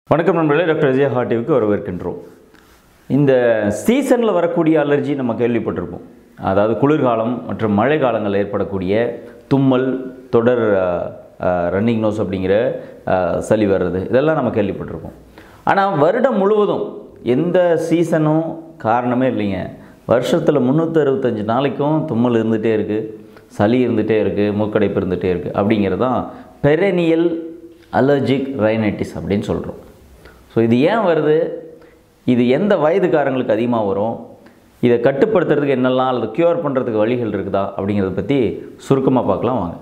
வணக்கம் நண்பர்களே டாக்டர் விஜய் ஹார்டிவுக்கு வரவேற்கின்றோம் இந்த சீசனில் வரக்கூடிய அலர்ஜி நம்ம கேள்விப்பட்டிருப்போம் அதாவது குளிர்காலம் மற்றும் மழை காலங்களில் ஏற்படக்கூடிய தும்மல் தொடர் ரன்னிங் நோஸ் அப்படிங்கிற அஹ், சளி வர்றது இதெல்லாம் நம்ம கேள்விப்பட்டிருப்போம் ஆனால் வருடம் முழுவதும் எந்த சீசனும் காரணமே இல்லைங்க வருஷத்தில் முந்நூற்றி அறுபத்தஞ்சு நாளைக்கும் தும்மல் இருந்துகிட்டே இருக்குது சளி இருந்துகிட்டே இருக்குது மூக்கடைப்பு இருந்துகிட்டே இருக்குது அப்படிங்கிறது தான் பெரனியல் அலர்ஜிக் ரைனைட்டிஸ் அப்படின்னு சொல்கிறோம் ஸோ இது ஏன் வருது இது எந்த வயதுக்காரங்களுக்கு அதிகமாக வரும் இதை கட்டுப்படுத்துறதுக்கு என்னெல்லாம் அல்லது க்யூர் பண்ணுறதுக்கு வழிகள் இருக்குதா அப்படிங்கிறத பற்றி சுருக்கமாக பார்க்கலாம் வாங்க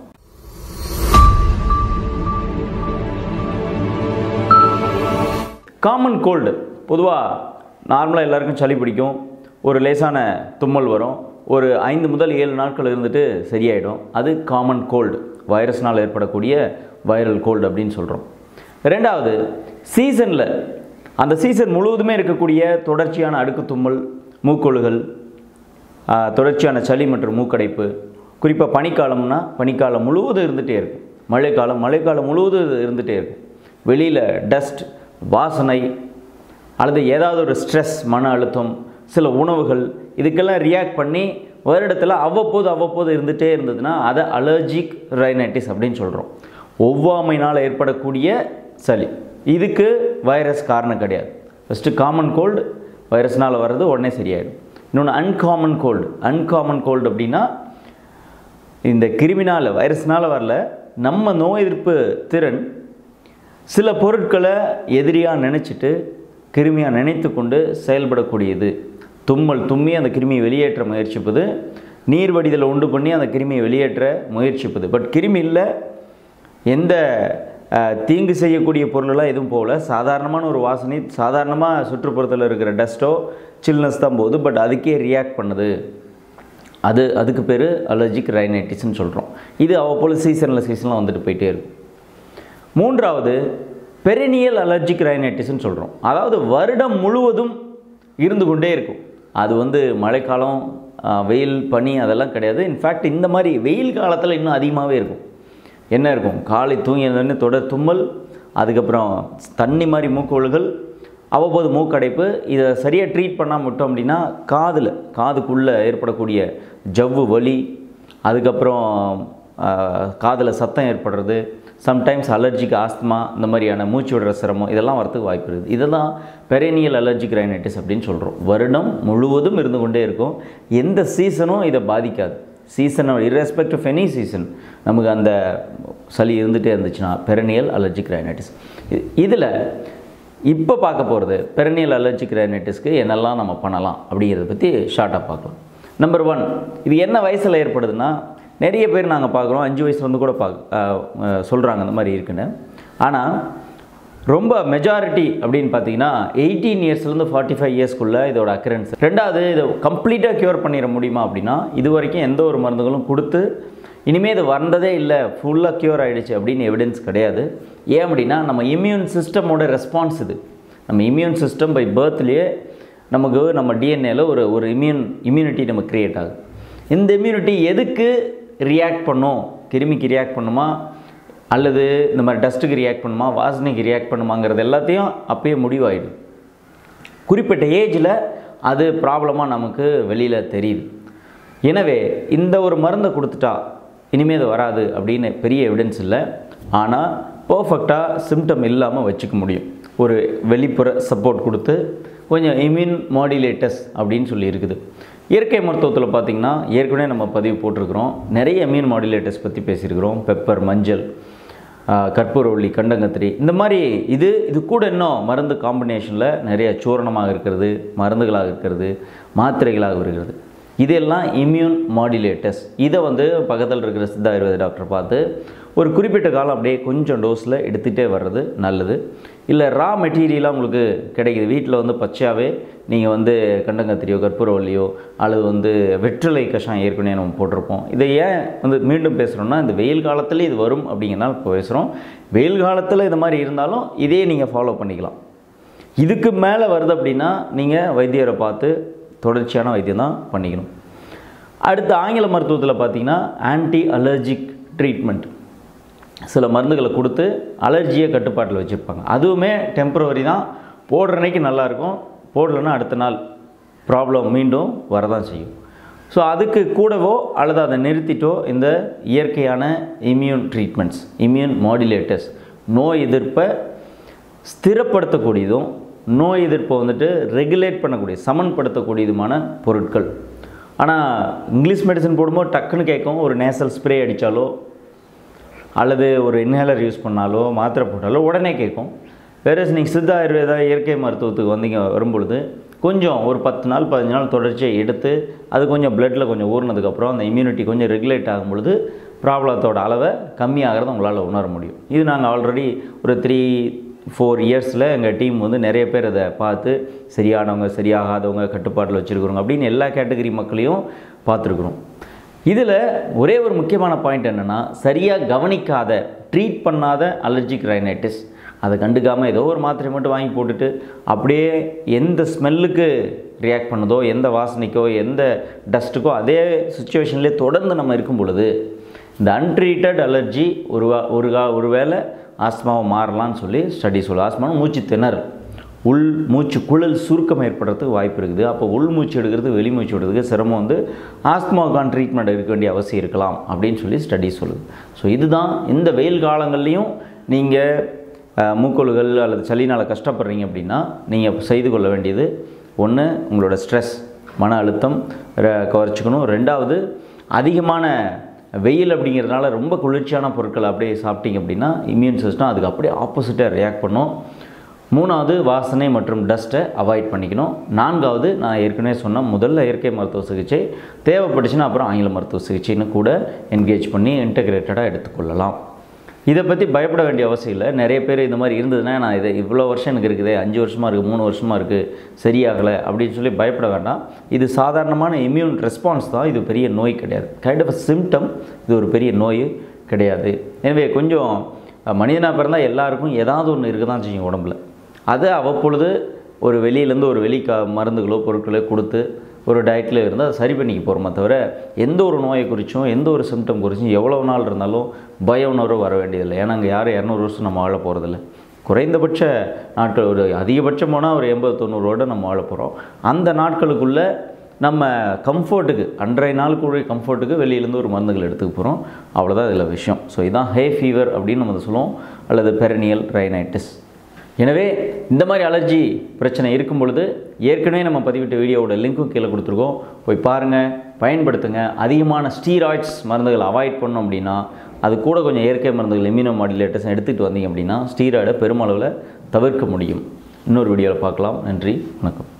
காமன் கோல்டு பொதுவாக நார்மலாக எல்லாருக்கும் சளி பிடிக்கும் ஒரு லேசான தும்மல் வரும் ஒரு ஐந்து முதல் ஏழு நாட்கள் இருந்துட்டு சரியாயிடும் அது காமன் கோல்டு வைரஸ்னால் ஏற்படக்கூடிய வைரல் கோல்டு அப்படின்னு சொல்கிறோம் ரெண்டாவது சீசனில் அந்த சீசன் முழுவதுமே இருக்கக்கூடிய தொடர்ச்சியான அடுக்கு தும்மல் மூக்கொழுகள் ஆஹ், தொடர்ச்சியான சளி மற்றும் மூக்கடைப்பு குறிப்பாக பனிக்காலம்னா பனிக்காலம் முழுவதும் இருந்துகிட்டே இருக்கும் மழைக்காலம் மழைக்காலம் முழுவதும் இருந்துகிட்டே இருக்கும் வெளியில் டஸ்ட் வாசனை அல்லது ஏதாவது ஒரு ஸ்ட்ரெஸ் மன அழுத்தம் சில உணவுகள் இதுக்கெல்லாம் ரியாக்ட் பண்ணி வருடத்தில் அவ்வப்போது அவ்வப்போது இருந்துகிட்டே இருந்ததுன்னா அதை அலர்ஜிக் ரைனைட்டிஸ் அப்படின்னு சொல்கிறோம் ஒவ்வாமைனால் ஏற்படக்கூடிய சளி இதுக்கு வைரஸ் காரணம் கிடையாது ஃபஸ்ட்டு காமன் கோல்டு வைரஸ்னால் வர்றது உடனே சரியாயிடும் இன்னொன்று அன்காமன் கோல்டு அன்காமன் கோல்டு அப்படின்னா இந்த கிருமினால் வைரஸ்னால் வரல நம்ம நோய் எதிர்ப்பு திறன் சில பொருட்களை எதிரியாக நினச்சிட்டு கிருமியாக நினைத்து கொண்டு செயல்படக்கூடியது தும்மல் தும்மி அந்த கிருமியை வெளியேற்ற முயற்சிப்பது நீர் வடிதலை உண்டு பண்ணி அந்த கிருமியை வெளியேற்ற முயற்சிப்பது பட் கிருமி இல்லை எந்த அஹ், தீங்கு செய்யக்கூடிய பொருளெல்லாம் எதுவும் போகல சாதாரணமான ஒரு வாசனை சாதாரணமாக சுற்றுப்புறத்தில் இருக்கிற டஸ்ட்டோ சில்னஸ் தான் போகுது பட் அதுக்கே ரியாக்ட் பண்ணுது அது அதுக்கு பேர் அலர்ஜிக் ரைனைட்டிஸ்னு சொல்கிறோம் இது அவ்வப்போது சீசனில் சீசனில் வந்துட்டு போயிட்டே இருக்கும் மூன்றாவது பெரினியல் அலர்ஜிக் ரைனைட்டிஸ்னு சொல்கிறோம் அதாவது வருடம் முழுவதும் இருந்து கொண்டே இருக்கும் அது வந்து மழைக்காலம் ஆ, வெயில் பனி அதெல்லாம் கிடையாது இன்ஃபேக்ட் இந்த மாதிரி வெயில் காலத்தில் இன்னும் அதிகமாகவே இருக்கும் என்ன இருக்கும் காலை தூங்கினதுன்னு தொடர் தும்மல் அதுக்கப்புறம் தண்ணி மாதிரி மூக்கொழுகள் அவ்வப்போது மூக்கடைப்பு இதை சரியாக ட்ரீட் பண்ணாமல் விட்டோம் அப்படின்னா காதில் காதுக்குள்ளே ஏற்படக்கூடிய ஜவ்வு வலி அதுக்கப்புறம் காதில் சத்தம் ஏற்படுறது சம்டைம்ஸ் அலர்ஜிக் ஆஸ்துமா இந்த மாதிரியான மூச்சு விடுற சிரமம் இதெல்லாம் வரத்துக்கு வாய்ப்பு இருக்குது இதெல்லாம் பெரேனியல் அலர்ஜிக் ரைனைட்டிஸ் அப்படின்னு சொல்கிறோம் வருடம் முழுவதும் இருந்து கொண்டே இருக்கும் எந்த சீசனும் இதை பாதிக்காது season irrespective of any season நமக்கு அந்த சளி இருந்துகிட்டே இருந்துச்சுன்னா பெரனியல் அலர்ஜிக் ரைனைட்டிஸ் இதில் இப்போ பார்க்க போகிறது பெரனியல் அலர்ஜிக் ரைனைட்டிஸ்க்கு என்னெல்லாம் நம்ம பண்ணலாம் அப்படிங்கிறத பற்றி ஷார்ட்டாக பார்க்கலாம் நம்பர் ஒன் இது என்ன வயசில் ஏற்படுதுன்னா நிறைய பேர் நாங்கள் பார்க்குறோம் அஞ்சு வயசுலேருந்து கூட பார்க்க சொல்கிறாங்க இந்த மாதிரி இருக்குன்னு ஆனால் ரொம்ப மெஜாரிட்டி அப்படின்னு பார்த்தீங்கன்னா எயிட்டீன் இயர்ஸ்லேருந்து ஃபார்ட்டி ஃபைவ் இயர்ஸ்க்குள்ளே இதோட அக்கரன்ஸ் ரெண்டாவது இதை கம்ப்ளீட்டாக க்யூர் பண்ணிட முடியுமா அப்படின்னா இது வரைக்கும் எந்த ஒரு மருந்துகளும் கொடுத்து இனிமேல் இது வந்ததே இல்லை ஃபுல்லாக க்யூர் ஆகிடுச்சு அப்படின்னு எவிடன்ஸ் கிடையாது ஏன் அப்படின்னா நம்ம இம்யூன் சிஸ்டமோட ரெஸ்பான்ஸ் இது நம்ம இம்யூன் சிஸ்டம் பை பர்த்லேயே நமக்கு நம்ம டிஎன்ஏல ஒரு ஒரு இம்யூன் இம்யூனிட்டி நம்ம க்ரியேட் ஆகுது இந்த இம்யூனிட்டி எதுக்கு ரியாக்ட் பண்ணும் கிருமிக்கு ரியாக்ட் பண்ணுமா அல்லது இந்த மாதிரி டஸ்ட்டுக்கு ரியாக்ட் பண்ணுமா வாசனைக்கு ரியாக்ட் பண்ணுமாங்கிறது எல்லாத்தையும் அப்பயே முடிவாயிடும் குறிப்பிட்ட ஏஜில் அது ப்ராப்ளமாக நமக்கு வெளியில் தெரியுது எனவே இந்த ஒரு மருந்தை கொடுத்துட்டா இனிமேல் அது வராது அப்படின்னு பெரிய எவிடன்ஸ் இல்லை ஆனால் பர்ஃபெக்டாக சிம்டம் இல்லாமல் வச்சுக்க முடியும் ஒரு வெளிப்புற சப்போர்ட் கொடுத்து கொஞ்சம் இம்யூன் மாடுலேட்டர்ஸ் அப்படின்னு சொல்லி இருக்குது இயற்கை மருத்துவத்தில் பார்த்திங்கன்னா ஏற்கனவே நம்ம பதிவு போட்டிருக்கிறோம் நிறைய இம்யூன் மாடுலேட்டர்ஸ் பற்றி பேசியிருக்கிறோம் பெப்பர் மஞ்சள் ஆஹ் கற்பூரவள்ளி கண்டங்கத்திரி இந்த மாதிரி இது இது கூட இன்னும் மருந்து காம்பினேஷனில் நிறைய சூரணமாக இருக்கிறது மருந்துகளாக இருக்கிறது மாத்திரைகளாக இருக்கிறது இதெல்லாம் இம்யூன் மாடுலேட்டர்ஸ் இதை வந்து பக்கத்தில் இருக்கிற சித்த ஆயுர்வேத டாக்டர் பார்த்து ஒரு குறிப்பிட்ட காலம் அப்படியே கொஞ்சம் டோஸில் எடுத்துகிட்டே வர்றது நல்லது இல்லை ரா மெட்டீரியலாக உங்களுக்கு கிடைக்குது வீட்டில் வந்து பச்சையாகவே நீங்கள் வந்து கண்டங்கத்திரியோ கற்பூரவல்லியோ அல்லது வந்து வெற்றிலை கஷாயம் ஏற்கனவே நம்ம போட்டிருப்போம் இதை ஏன் வந்து மீண்டும் பேசுகிறோம்னா இந்த வெயில் காலத்தில் இது வரும் அப்படிங்கிறனால இப்போ பேசுகிறோம் வெயில் காலத்தில் இந்த மாதிரி இருந்தாலும் இதே நீங்கள் ஃபாலோ பண்ணிக்கலாம் இதுக்கு மேலே வருது அப்படின்னா நீங்கள் வைத்தியரை பார்த்து தொடர்ச்சியான வைத்தியம் தான் பண்ணிக்கணும் அடுத்து ஆங்கில மருத்துவத்தில் பார்த்தீங்கன்னா ஆன்டி அலர்ஜிக் ட்ரீட்மெண்ட் சில மருந்துகளை கொடுத்து அலர்ஜியை கட்டுப்பாட்டில் வச்சுருப்பாங்க அதுவுமே டெம்பரவரி தான் போடுற அன்னைக்கு நல்லாயிருக்கும் போடலைன்னா அடுத்த நாள் ப்ராப்ளம் மீண்டும் வரதான் செய்யும் ஸோ அதுக்கு கூடவோ அல்லது அதை நிறுத்திட்டோ இந்த இயற்கையான இம்யூன் ட்ரீட்மெண்ட்ஸ் இம்யூன் மாடுலேட்டர்ஸ் நோய் எதிர்ப்பை ஸ்திரப்படுத்தக்கூடியதும் நோய் எதிர்ப்பை வந்துட்டு ரெகுலேட் பண்ணக்கூடிய சமன்படுத்தக்கூடியதுமான பொருட்கள் ஆனால் இங்கிலீஷ் மெடிசன் போடும்போது டக்குன்னு கேட்கும் ஒரு நேசல் ஸ்ப்ரே அடித்தாலோ அல்லது ஒரு இன்ஹேலர் யூஸ் பண்ணாலோ மாத்திரை போட்டாலோ உடனே கேட்கும் வேறு நீங்கள் சித்த ஆயுர்வேதா இயற்கை மருத்துவத்துக்கு வந்தீங்க வரும்பொழுது கொஞ்சம் ஒரு பத்து நாள் பதினஞ்சு நாள் தொடர்ச்சியை எடுத்து அது கொஞ்சம் பிளட்டில் கொஞ்சம் ஊறினதுக்கப்புறம் அந்த இம்யூனிட்டி கொஞ்சம் ரெகுலேட் ஆகும் பொழுது ப்ராப்ளத்தோட அளவை கம்மியாகிறத உங்களால் உணர முடியும் இது நாங்கள் ஆல்ரெடி ஒரு த்ரீ ஃபோர் இயர்ஸில் எங்கள் டீம் வந்து நிறைய பேர் அதை பார்த்து சரியானவங்க சரியாகாதவங்க கட்டுப்பாட்டில் வச்சுருக்குறோங்க அப்படின்னு எல்லா கேட்டகரி மக்களையும் பார்த்துருக்குறோம் இதில் ஒரே ஒரு முக்கியமான பாயிண்ட் என்னென்னா சரியாக கவனிக்காத ட்ரீட் பண்ணாத அலர்ஜிக் ரைனைட்டிஸ் அதை கண்டுக்காமல் ஏதோ ஒரு மாத்திரை மட்டும் வாங்கி போட்டுட்டு அப்படியே எந்த ஸ்மெல்லுக்கு ரியாக்ட் பண்ணுதோ எந்த வாசனைக்கோ எந்த டஸ்ட்டுக்கோ அதே சுச்சுவேஷன்லேயே தொடர்ந்து நம்ம இருக்கும் பொழுது இந்த அன்ட்ரீட்டட் அலர்ஜி ஒரு வா- ஒரு கா ஒரு வேளை ஆஸ்மாவை மாறலாம்னு சொல்லி ஸ்டடி சொல்லுது ஆஸ்மாவும் மூச்சு திணறல் உள் மூச்சு குழல் சுருக்கம் ஏற்படுறதுக்கு வாய்ப்பு இருக்குது அப்போ உள் மூச்சு எடுக்கிறது வெளி மூச்சு விடுறதுக்கு சிரமம் வந்து ஆஸ்மாவுக்கான ட்ரீட்மெண்ட் எடுக்க வேண்டிய அவசியம் இருக்கலாம் அப்படின்னு சொல்லி ஸ்டடி சொல்லுது ஸோ இதுதான் இந்த வெயில் காலங்கள்லேயும் நீங்கள் மூக்கொழுகள் அல்லது சளினால் கஷ்டப்படுறீங்க அப்படின்னா நீங்கள் செய்து கொள்ள வேண்டியது ஒன்று உங்களோட ஸ்ட்ரெஸ் மன அழுத்தம் ர- குறைச்சிக்கணும் ரெண்டாவது அதிகமான வெயில் அப்படிங்கிறதுனால ரொம்ப குளிர்ச்சியான பொருட்களை அப்படியே சாப்பிட்டீங்க அப்படின்னா இம்யூன் சிஸ்டம் அதுக்கு அப்படியே ஆப்போசிட்டாக ரியாக்ட் பண்ணும் மூணாவது வாசனை மற்றும் டஸ்ட்டை அவாய்ட் பண்ணிக்கணும் நான்காவது நான் ஏற்கனவே சொன்ன முதல்ல இயற்கை மருத்துவ சிகிச்சை தேவைப்பட்டுச்சுன்னா அப்புறம் ஆங்கில மருத்துவ சிகிச்சைன்னு கூட என்கேஜ் பண்ணி இன்டகிரேட்டடாக எடுத்துக்கொள்ளலாம் இதை பற்றி பயப்பட வேண்டிய அவசியம் இல்லை நிறைய பேர் இந்த மாதிரி இருந்ததுன்னா நான் இதை இவ்வளோ வருஷம் எனக்கு இருக்குது அஞ்சு வருஷமாக இருக்குது மூணு வருஷமாக இருக்குது சரியாகலை அப்படின்னு சொல்லி பயப்பட வேண்டாம் இது சாதாரணமான இம்யூன் ரெஸ்பான்ஸ் தான் இது பெரிய நோய் கிடையாது கைண்ட் ஆஃப் சிம்டம் இது ஒரு பெரிய நோய் கிடையாது எனவே கொஞ்சம் மனிதனாக பிறந்தால் எல்லாருக்கும் ஏதாவது ஒன்று இருக்க தான் செய்யும் உடம்புல அதை அவ்வப்பொழுது ஒரு வெளியிலேருந்து ஒரு வெளி க மருந்துகளோ பொருட்களோ கொடுத்து ஒரு டயட்டில் இருந்தால் அதை சரி பண்ணிக்க போகிறோமே தவிர எந்த ஒரு நோயை குறித்தும் எந்த ஒரு சிம்டம் குறித்தும் எவ்வளோ நாள் இருந்தாலும் பய உணர்வு வர வேண்டியதில்லை ஏன்னா அங்கே யாரும் இரநூறு வருஷம் நம்ம வாழ போகிறதில்ல குறைந்தபட்ச நாட்கள் ஒரு அதிகபட்சம் போனால் ஒரு எண்பது தொண்ணூறு வருடம் நம்ம வாழ போகிறோம் அந்த நாட்களுக்குள்ளே நம்ம கம்ஃபர்ட்டுக்கு அன்றைய நாளுக்குரிய கம்ஃபர்ட்டுக்கு வெளியிலேருந்து ஒரு மருந்துகள் எடுத்துக்க போகிறோம் அவ்வளோதான் இதில் விஷயம் ஸோ இதான் ஹே ஃபீவர் அப்படின்னு நம்ம அதை சொல்லுவோம் அல்லது பெரனியல் ரைனைட்டிஸ் எனவே இந்த மாதிரி அலர்ஜி பிரச்சனை இருக்கும் பொழுது ஏற்கனவே நம்ம பதிவிட்ட வீடியோவோட லிங்க்கும் கீழே கொடுத்துருக்கோம் போய் பாருங்கள் பயன்படுத்துங்க அதிகமான ஸ்டீராய்ட்ஸ் மருந்துகள் அவாய்ட் பண்ணோம் அப்படின்னா அது கூட கொஞ்சம் இயற்கை மருந்துகள் இம்யூனோ மாடுலேட்டர்ஸ் எடுத்துகிட்டு வந்தீங்க அப்படின்னா ஸ்டீராய்டை பெருமளவில் தவிர்க்க முடியும் இன்னொரு வீடியோவில் பார்க்கலாம் நன்றி வணக்கம்